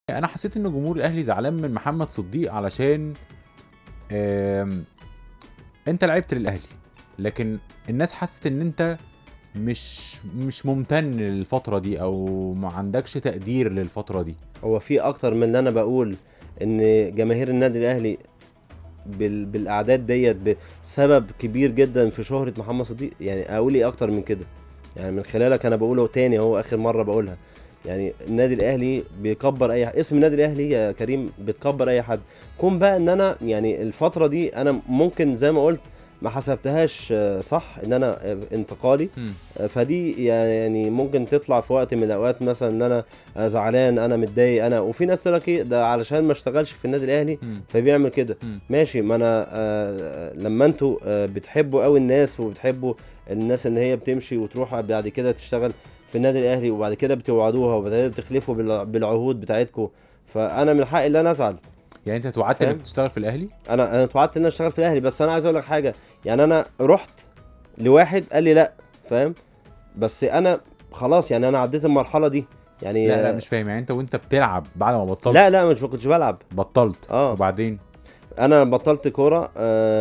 انا حسيت ان جمهور الاهلي زعلان من محمد صديق علشان آم، انت لعبت للاهلي لكن الناس حست ان انت مش مش ممتن للفتره دي او ما عندكش تقدير للفتره دي هو في اكتر من اللي انا بقول ان جماهير النادي الاهلي بال... بالاعداد ديت بسبب كبير جدا في شهره محمد صديق يعني اقول ايه اكتر من كده يعني من خلالك انا بقوله تاني اهو اخر مره بقولها يعني النادي الاهلي بيكبر اي حد اسم النادي الاهلي يا كريم بتكبر اي حد كون بقى ان انا يعني الفتره دي انا ممكن زي ما قلت ما حسبتهاش آه، صح ان انا آه، انتقالي مم. فدي يعني ممكن تطلع في وقت من الاوقات مثلا ان انا زعلان انا متضايق انا وفي ناس تقول لك ايه ده علشان ما اشتغلش في النادي الاهلي مم. فبيعمل كده مم. ماشي ما انا آه لما انتوا آه بتحبوا قوي الناس وبتحبوا الناس ان هي بتمشي وتروح بعد كده تشتغل في النادي الاهلي وبعد كده بتوعدوها وبعد كده بتخلفوا بالع- بالعهود بتاعتكم فانا من حقي ان انا ازعل يعني انت اتوعدت فاهم؟ انك تشتغل في الاهلي انا انا اتوعدت ان انا اشتغل في الاهلي بس انا عايز اقول لك حاجه يعني انا رحت لواحد قال لي لا فاهم بس انا خلاص يعني انا عديت المرحله دي يعني لا لا مش فاهم يعني انت وانت بتلعب بعد ما بطلت لا لا مش ما كنتش بلعب بطلت اه. وبعدين انا بطلت كوره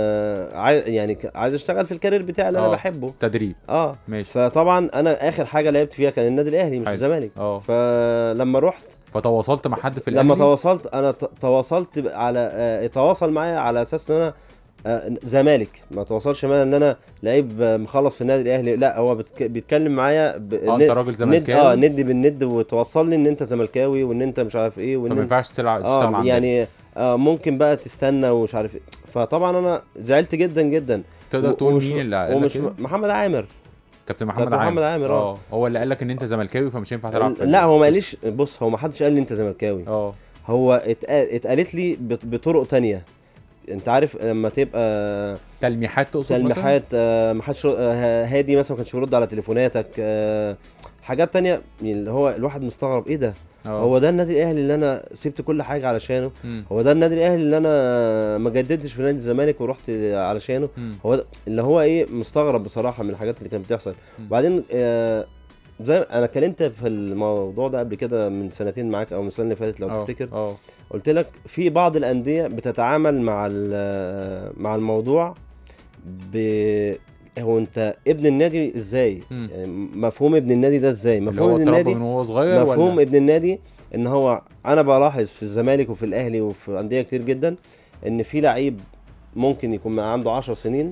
آه عايز يعني ك- عايز اشتغل في الكارير بتاعي اللي انا اه. بحبه تدريب اه ماشي فطبعا انا اخر حاجه لعبت فيها كان النادي الاهلي مش حلو. الزمالك اه فلما رحت فتواصلت مع حد في الاهلي لما تواصلت انا ت- تواصلت ب- على آه تواصل معايا على اساس ان انا آه زمالك ما تواصلش معايا ان انا لعيب آه، مخلص في النادي الاهلي لا هو بتك... بيتكلم معايا ب... اه ند- انت راجل ند زملكاوي اه ند بالند وتوصل لي ان انت زملكاوي وان انت مش عارف ايه فما وان ينفعش تلعب تشتغل اه عندنا. يعني آه ممكن بقى تستنى ومش عارف ايه فطبعا انا زعلت جدا جدا تقدر و- تقول ومش- مين اللي قال لك ومش كده؟ محمد عامر كابتن محمد كابتن عامر محمد عامر، اه. اه هو اللي قال لك ان انت زملكاوي فمش هينفع تلعب في لا ال- هو ما قاليش بص هو ما حدش قال لي انت زملكاوي اه هو اتقال اتقالت لي بط- بطرق تانية انت عارف لما تبقى تلميحات تقصد مثلا؟ تلميحات آه، ما حدش آه، هادي مثلا ما كانش بيرد على تليفوناتك آه، حاجات تانية يعني اللي هو الواحد مستغرب ايه ده اه هو ده النادي الاهلي اللي انا سبت كل حاجه علشانه مم. هو ده النادي الاهلي اللي انا ما جددتش في نادي الزمالك ورحت علشانه مم. هو ده اللي هو ايه مستغرب بصراحه من الحاجات اللي كانت بتحصل مم. وبعدين آه زي انا اتكلمت في الموضوع ده قبل كده من سنتين معاك او من السنه اللي فاتت لو اه تفتكر اه قلت لك في بعض الانديه بتتعامل مع ال- مع الموضوع ب هو انت ابن النادي ازاي مم. يعني مفهوم ابن النادي ده ازاي اللي مفهوم هو ابن اتربى النادي من وهو صغير مفهوم ولا ابن النادي ان هو انا بلاحظ في الزمالك وفي الاهلي وفي انديه كتير جدا ان في لعيب ممكن يكون عنده 10 سنين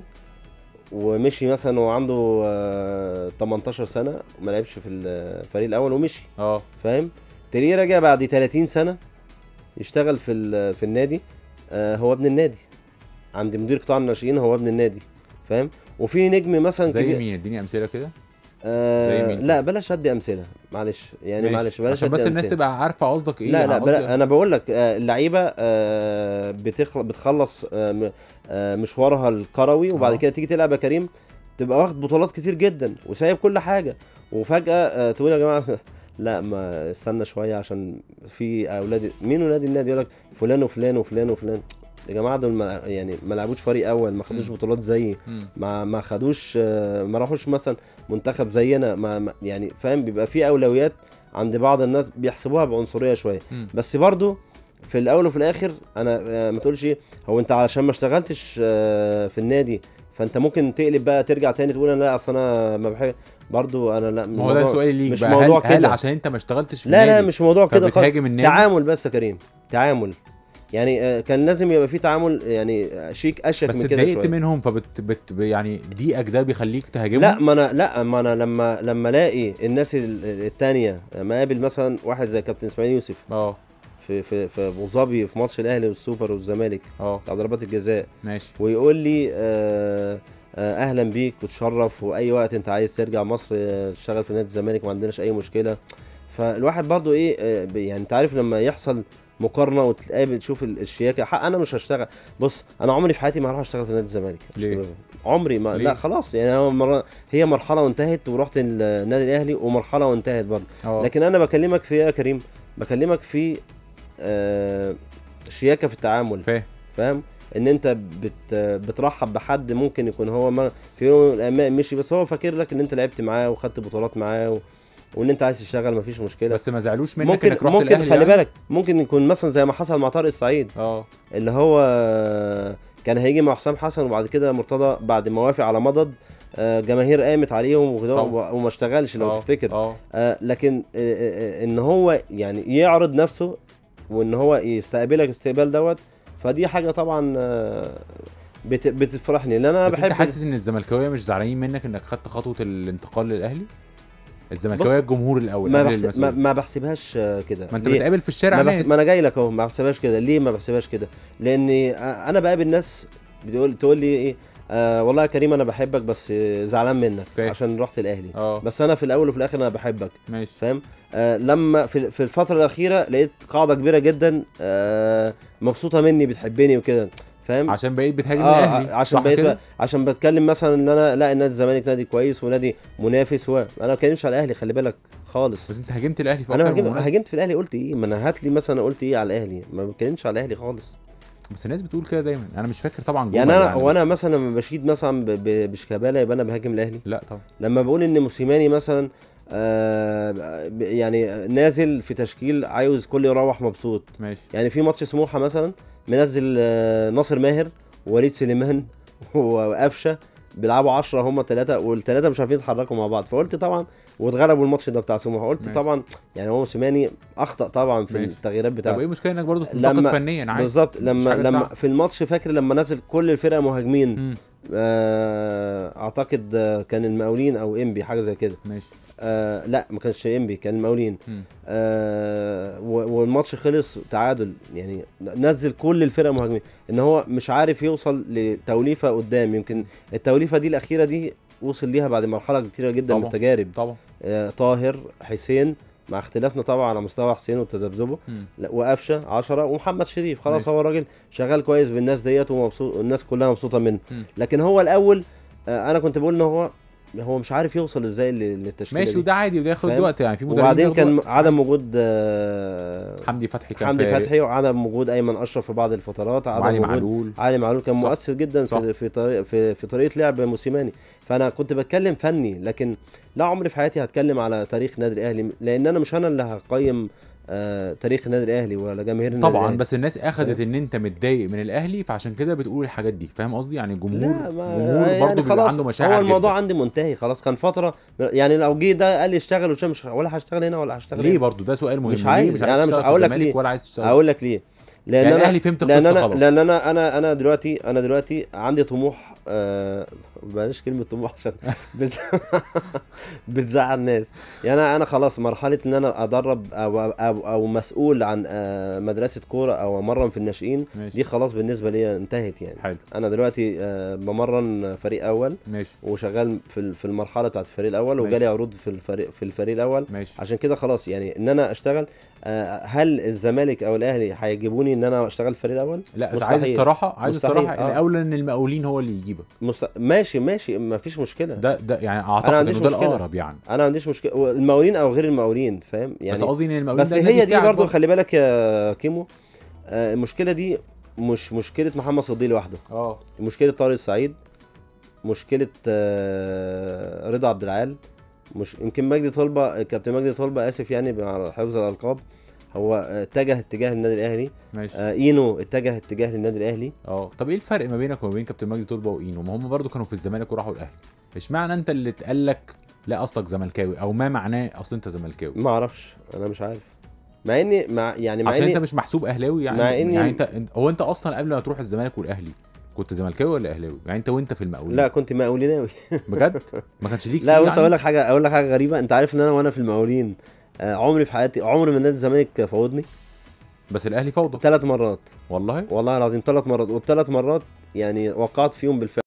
ومشي مثلا وعنده آه، 18 سنه وما لعبش في الفريق الاول ومشي اه فاهم تلاقيه راجع بعد 30 سنه يشتغل في ال- في النادي آه، هو ابن النادي عند مدير قطاع الناشئين هو ابن النادي فاهم وفي نجم مثلا زي كبير مين اديني امثله كده آه زي مين؟ لا بلاش ادي امثله معلش يعني ماشي. معلش بلاش عشان ادي بس الناس أمثلة. تبقى عارفه قصدك ايه لا أنا لا قصدي- بلا انا بقول لك آه، اللعيبه آه، بتخل... بتخلص آه، م- آه، مشوارها الكروي وبعد آه. كده تيجي تلعب يا كريم تبقى واخد بطولات كتير جدا وسايب كل حاجه وفجاه آه، تقول يا جماعه لا ما استنى شويه عشان في اولاد مين ولاد النادي يقول لك فلان وفلان وفلان وفلان يا جماعه دول ما يعني ما لعبوش فريق اول ما خدوش مم. بطولات زيي مم. ما ما خدوش آه، ما راحوش مثلا منتخب زينا ما ما- يعني فاهم بيبقى في اولويات عند بعض الناس بيحسبوها بعنصريه شويه مم. بس برضو في الاول وفي الاخر انا آه، ما تقولش ايه هو انت علشان ما اشتغلتش آه، في النادي فانت ممكن تقلب بقى ترجع تاني تقول انا لا اصل انا ما بحب برضو انا لا ما هو ده الموضوع- سؤالي ليك مش بقى موضوع هل, هل كده. عشان انت ما اشتغلتش في لا لا النادي مش موضوع كده خالص فبتهاجم النادي تعامل بس يا كريم تعامل يعني آه، كان لازم يبقى في تعامل يعني آه، شيك اشيك بس من كده اتضايقت شويه منهم فبت بت يعني ضيقك ده بيخليك تهاجمهم لا ما انا لا ما انا لما لما الاقي الناس ال- التانية لما اقابل مثلا واحد زي كابتن اسماعيل يوسف اه في في في ابو ظبي في ماتش الاهلي والسوبر والزمالك اه بتاع ضربات الجزاء ماشي ويقول لي آه آه اهلا بيك وتشرف واي وقت انت عايز ترجع مصر آه، تشتغل في نادي الزمالك ما عندناش اي مشكله فالواحد برضو ايه آه ب- يعني انت عارف لما يحصل مقارنه وتقابل تشوف ال- الشياكه حق انا مش هشتغل بص انا عمري في حياتي ما هروح اشتغل في نادي الزمالك مش ليه؟ تبقى- عمري ما ليه؟ لا خلاص يعني هو مرة هي مرحله وانتهت ورحت النادي الاهلي ومرحله وانتهت برضه اه لكن انا بكلمك في ايه يا كريم بكلمك في آه شياكه في التعامل فاهم فاهم ان انت بت بترحب بحد ممكن يكون هو ما في يوم من الايام مشي بس هو فاكر لك ان انت لعبت معاه وخدت بطولات معاه و... وان انت عايز تشتغل مفيش مشكله بس ما زعلوش منك ممكن انك رحت ممكن الاهلي خلي يعني؟ بالك ممكن يكون مثلا زي ما حصل مع طارق السعيد اه اللي هو كان هيجي مع حسام حسن وبعد كده مرتضى بعد ما وافق على مضض آه، جماهير قامت عليهم وكده طبعا. وما اشتغلش لو آه، تفتكر اه آه، لكن آه، آه، آه، ان هو يعني يعرض نفسه وان هو يستقبلك الاستقبال دوت فدي حاجه طبعا آه، بت- بتفرحني لان انا بس انت بحب حاسس ان الزملكاويه مش زعلانين منك انك خدت خطوه الانتقال للاهلي الزملكاويه بص، الجمهور الاول ما, قبل بحسب ما, المسؤول. ما بحسبهاش آه، كده ما انت ليه؟ بتقابل في الشارع ما, ناس بحسب ما انا جاي لك اهو ما بحسبهاش كده ليه ما بحسبهاش كده لان انا بقابل ناس بتقول تقول لي ايه آه والله يا كريم انا بحبك بس آه، زعلان منك فاهم. عشان رحت الاهلي اه بس انا في الاول وفي الاخر انا بحبك ماشي فاهم آه لما في, في الفتره الاخيره لقيت قاعده كبيره جدا آه مبسوطه مني بتحبني وكده فاهم عشان بقيت بتهاجم اه الاهلي عشان صح بقيت كده؟ بقى عشان بتكلم مثلا ان انا لا نادي الزمالك نادي كويس ونادي منافس و انا ما بتكلمش على الاهلي خلي بالك خالص بس انت هاجمت الاهلي في انا أكتر من هاجم- مناسبة. هاجمت في الاهلي قلت ايه ما انا هات لي مثلا قلت ايه على الاهلي ما بتكلمش على الاهلي خالص بس الناس بتقول كده دايما انا مش فاكر طبعا جمل يعني انا وانا بس- مثلا لما بشيد مثلا ب- ب- بشيكابالا يبقى انا بهاجم الاهلي لا طبعا لما بقول ان موسيماني مثلا آه ب- يعني نازل في تشكيل عاوز كل يروح مبسوط ماشي يعني في ماتش سموحه مثلا منزل آه ناصر ماهر ووليد سليمان وقفشه بيلعبوا 10 هم ثلاثه والثلاثه مش عارفين يتحركوا مع بعض فقلت طبعا واتغلبوا الماتش ده بتاع سموحه قلت ماشي. طبعا يعني هو موسيماني اخطا طبعا في ماشي. التغييرات طب بتاعته ايه المشكله انك برضه تنتقد لما- فنيا عادي بالظبط مش لما حاجة لما تزعل. في الماتش فاكر لما نزل كل الفرقه مهاجمين مم، آه اعتقد آه، كان المقاولين او انبي حاجه زي كده ماشي آه لا ما كانش انبي كان المقاولين مم. آه و- والماتش خلص تعادل يعني نزل كل الفرقه مهاجمين ان هو مش عارف يوصل لتوليفه قدام يمكن التوليفه دي الاخيره دي وصل ليها بعد مرحله كتيره جدا من طبعا. التجارب طبعا آه طاهر حسين مع اختلافنا طبعا على مستوى حسين وتذبذبه مم. لا، وقفشه 10 ومحمد شريف خلاص ماشي. هو الراجل شغال كويس بالناس ديت ومبسوط والناس كلها مبسوطه منه مم. لكن هو الاول آه انا كنت بقول ان هو هو مش عارف يوصل ازاي لل- للتشكيله ماشي دي. وده عادي وده ياخد فاهم؟ وقت يعني في مدربين وبعدين بياخدوا كان وقت. عدم وجود آه، حمدي فتحي كان حمدي فارق، فتحي وعدم وجود ايمن اشرف في بعض الفترات عدم وعلي وجود معلول علي معلول كان صح. مؤثر جدا صح. في في طريق في, في طريقه لعب موسيماني فانا كنت بتكلم فني لكن لا عمري في حياتي هتكلم على تاريخ النادي الاهلي لان انا مش انا اللي هقيم آه تاريخ النادي الاهلي ولا جماهير النادي طبعا الأهلي. بس الناس اخدت ان انت متضايق من الاهلي فعشان كده بتقول الحاجات دي فاهم قصدي يعني الجمهور لا ما جمهور يعني برضه بيبقى خلاص عنده مشاعر هو الموضوع جدا. عندي منتهي خلاص كان فتره يعني لو جه ده قال لي اشتغل وش مش ولا هشتغل هنا ولا هشتغل ليه هنا. برضه ده سؤال مهم مش ليه عايز، مش يعني عايز أنا مش- تشتغل في أقول لك الزمالك ليه. ولا عايز تشتغل اقول لك ليه لان يعني انا الاهلي فهمت لان القصه انا خلاص لان انا انا انا دلوقتي انا دلوقتي عندي طموح آه بلاش كلمه طموح عشان بتز... بتزعل الناس يعني انا انا خلاص مرحله ان انا ادرب او او, أو مسؤول عن آه مدرسه كوره او امرن في الناشئين ماشي دي خلاص بالنسبه لي انتهت يعني حلو انا دلوقتي آه بمرن فريق اول ماشي وشغال في ال- في المرحله بتاعت الفريق الاول ماشي. وجالي عروض في الفريق في الفريق الاول ماشي عشان كده خلاص يعني ان انا اشتغل آه، هل الزمالك او الاهلي هيجيبوني ان انا اشتغل في الفريق الاول لا بس مستحيل. عايز الصراحه عايز مستحيل، الصراحه آه. الاولى ان المقاولين هو اللي يجيبك مست... ماشي ماشي ما فيش مشكله ده ده يعني اعتقد عنديش انه ده مشكلة. الاقرب يعني انا ما عنديش مشكله المقاولين او غير المقاولين فاهم بس يعني قصدي ان المقاولين بس ده النادي هي دي بتاعك برضو خلي بالك يا كيمو آه، المشكله دي مش مشكله محمد صديق لوحده اه مشكله طارق السعيد مشكله آه، رضا عبد العال مش يمكن مجدي طلبه كابتن مجدي طلبه اسف يعني مع حفظ الالقاب هو آه، اتجه اتجاه النادي الاهلي ماشي آه، اينو اتجه اتجاه للنادي الاهلي اه طب ايه الفرق ما بينك وما بين كابتن مجدي طلبه واينو ما هم برضو كانوا في الزمالك وراحوا الاهلي اشمعنى انت اللي اتقال لك لا اصلك زملكاوي او ما معناه اصل انت زملكاوي ما اعرفش انا مش عارف مع اني مع يعني مع عشان اني انت مش محسوب اهلاوي يعني مع إني- يعني انت إنت- هو انت اصلا قبل ما تروح الزمالك والاهلي كنت زملكاوي ولا اهلاوي يعني انت وانت في المقاولين لا كنت مقاوليناوي بجد ما كانش ليك لا فيه بص يعني؟ اقول لك حاجه اقول لك حاجه غريبه انت عارف ان انا وانا في المقاولين آه، عمري في حياتي عمري ما نادي الزمالك فوضني بس الاهلي فوضى ثلاث مرات والله والله العظيم ثلاث مرات والثلاث مرات يعني وقعت فيهم بالفعل